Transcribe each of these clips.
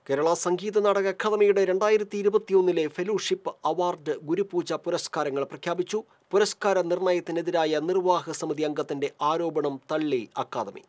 കേരള സംഗീത നാടക അക്കാദമിയുടെ രണ്ടായിരത്തി ഇരുപത്തിയൊന്നിലെ ഫെലോഷിപ്പ് അവാർഡ് ഗുരുപൂജ പുരസ്കാരങ്ങൾ പ്രഖ്യാപിച്ചു പുരസ്കാര നിർണയത്തിനെതിരായ നിർവാഹക സമിതി അംഗത്തിന്റെ ആരോപണം തള്ളി അക്കാദമി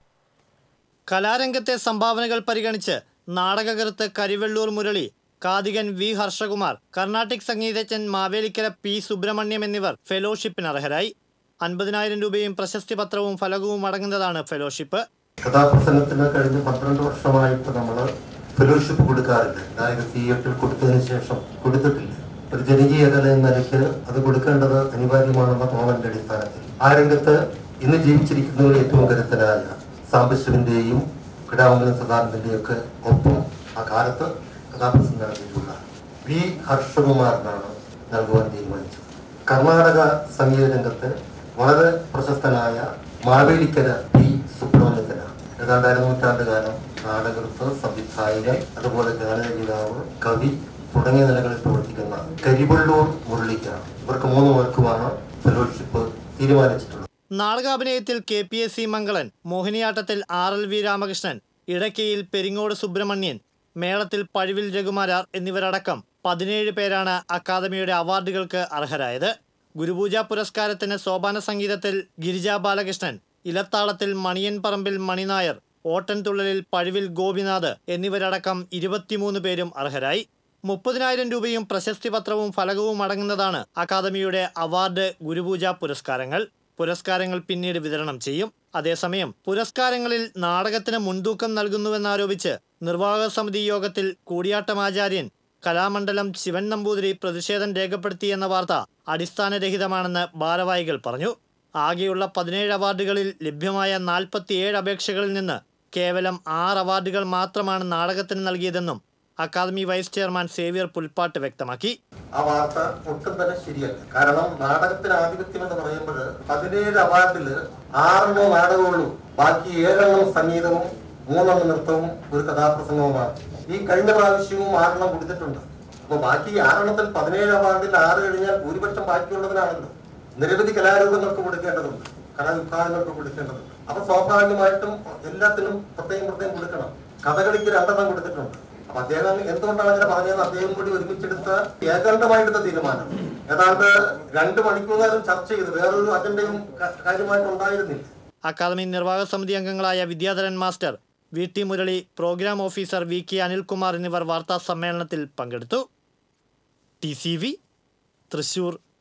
കലാരംഗത്തെ സംഭാവനകൾ പരിഗണിച്ച് നാടകകൃത്ത് കരിവെള്ളൂർ മുരളി കാതികൻ വി ഹർഷകുമാർ കർണാട്ടിക് സംഗീതജ്ഞൻ മാവേലിക്കര പി സുബ്രഹ്മണ്യം എന്നിവർ ഫെലോഷിപ്പിന് അർഹരായി അൻപതിനായിരം രൂപയും പ്രശസ്തി പത്രവും ഫലകവും അടങ്ങുന്നതാണ് ഫെലോഷിപ്പ് കഥാപ്രസംഗത്തിന് കഴിഞ്ഞ പന്ത്രണ്ട് വർഷമായിട്ട് നമ്മൾ ഫെലോഷിപ്പ് കൊടുക്കാറില്ല രണ്ടായിരത്തി എട്ടിൽ കൊടുത്തതിന് ശേഷം കൊടുത്തിട്ടില്ല ഒരു ജനകീയ കല എന്ന നിലയ്ക്ക് അത് കൊടുക്കേണ്ടത് അനിവാര്യമാണെന്ന തോന്നലിന്റെ അടിസ്ഥാനത്തിൽ ആ രംഗത്ത് ഇന്ന് ജീവിച്ചിരിക്കുന്നവരിൽ ഏറ്റവും കരുത്തനായ സാംബശിവന്റെയും കിടാമംഗലം സദാനന്ദന്റെയും ഒക്കെ ഒപ്പം ആ കാലത്ത് കഥാപ്രസംഗം നടത്തിയിട്ടുള്ള വി ഹർഷകുമാറിനാണ് നൽകുവാൻ തീരുമാനിച്ചത് കർണാടക സംഗീത രംഗത്ത് വളരെ പ്രശസ്തനായ മാവേലിക്കര പി സുബ്രഹ്മണ്യത്തിനാണ് ഏതാണ്ട് അരനൂറ്റാണ്ട് കാലം നാടകൃത്ത് സംവിധായകൻ അതുപോലെ ഗാനരചയിതാവ് കവി തുടങ്ങിയ നിലകളിൽ പ്രവർത്തിക്കുന്ന കരിവള്ളൂർ മുരളിക്കാണ് ഇവർക്ക് മൂന്ന് പേർക്കുമാണ് ഫെലോഷിപ്പ് തീരുമാനിച്ചിട്ടുള്ളത് നാടകാഭിനയത്തിൽ K P S C Mangalan മോഹിനിയാട്ടത്തിൽ ആർ എൽ വി രാമകൃഷ്ണൻ ഇടയ്ക്കയിൽ പെരിങ്ങോട് സുബ്രഹ്മണ്യൻ മേളത്തിൽ പഴുവിൽ രഘുമാരാർ എന്നിവരടക്കം പതിനേഴ് പേരാണ് അക്കാദമിയുടെ അവാർഡുകൾക്ക് അർഹരായത് ഗുരുപൂജ പുരസ്കാരത്തിന് സോപാന സംഗീതത്തിൽ ഗിരിജ ബാലകൃഷ്ണൻ ഇലത്താളത്തിൽ മണിയൻ പറമ്പിൽ മണിനായർ ഓട്ടൻതുള്ളലിൽ പഴുവിൽ ഗോപിനാഥ് എന്നിവരടക്കം ഇരുപത്തിമൂന്ന് പേരും അർഹരായി മുപ്പതിനായിരം രൂപയും പ്രശസ്തി പത്രവും ഫലകവും അടങ്ങുന്നതാണ് അക്കാദമിയുടെ അവാർഡ് ഗുരുപൂജ പുരസ്കാരങ്ങൾ പുരസ്കാരങ്ങൾ പിന്നീട് വിതരണം ചെയ്യും അതേസമയം പുരസ്കാരങ്ങളിൽ നാടകത്തിന് മുൻതൂക്കം നൽകുന്നുവെന്നാരോപിച്ച് നിർവാഹക സമിതി യോഗത്തിൽ കൂടിയാട്ടമാചാര്യൻ കലാമണ്ഡലം ശിവൻ നമ്പൂതിരി പ്രതിഷേധം രേഖപ്പെടുത്തിയെന്ന വാർത്ത അടിസ്ഥാനരഹിതമാണെന്ന് ഭാരവാഹികൾ പറഞ്ഞു ആകെയുള്ള പതിനേഴ് അവാർഡുകളിൽ ലഭ്യമായ നാൽപ്പത്തിയേഴ് അപേക്ഷകളിൽ നിന്ന് കേവലം ആറ് അവാർഡുകൾ മാത്രമാണ് നാടകത്തിന് നൽകിയതെന്നും academy vice chairman Xavier Pulpattu വ്യക്തമാക്കി ആ വാർത്ത ഒട്ടും തന്നെ ശരിയല്ല കാരണം നാടകത്തിന് ആധിപത്യം എന്ന് പറയുമ്പോൾ പതിനേഴ് അവാർഡില് ആറെണ്ണോ നാടകമുള്ളൂ ബാക്കി ഏഴെണ്ണം സംഗീതവും മൂന്നെണ്ണം നൃത്തവും ഒരു കഥാപ്രസംഗവുമാണ് ഈ കഴിഞ്ഞ പ്രാവശ്യവും ആറെണ്ണം കൊടുത്തിട്ടുണ്ട് അപ്പൊ ബാക്കി ആറെണ്ണത്തിൽ പതിനേഴ് അവാർഡിൽ ആറ് കഴിഞ്ഞാൽ ഭൂരിപക്ഷം ബാക്കിയുള്ളതിനാണല്ലോ നിരവധി കലാരൂപങ്ങൾക്ക് കൊടുക്കേണ്ടതുണ്ട് കലാവിഭാഗങ്ങൾക്ക് കൊടുക്കേണ്ടതുണ്ട് അപ്പൊ സ്വാഭാവികമായിട്ടും എല്ലാത്തിനും പ്രത്യേകം പ്രത്യേകം കൊടുക്കണം കഥകളിക്ക് രണ്ടെണ്ണം കൊടുത്തിട്ടുണ്ട് അപ്പൊ അദ്ദേഹം എന്തുകൊണ്ടാണ് അങ്ങനെ പറഞ്ഞതെന്ന് അദ്ദേഹം കൂടി ഒരുമിച്ചെടുത്ത ഏകാന്തമായെടുത്ത തീരുമാനം ഏതാണ്ട് രണ്ട് മണിക്കൂർ നേരം ചർച്ച ചെയ്ത് വേറൊരു അജണ്ടയും ക- കാര്യമായിട്ട് ഉണ്ടായിരുന്നില്ല അക്കാദമി നിർവാഹക സമിതി അംഗങ്ങളായ Vidyadharan master V T Murali program officer V K Anilkumar എന്നിവർ വാർത്താ സമ്മേളനത്തിൽ പങ്കെടുത്തു ടി സി വി തൃശൂർ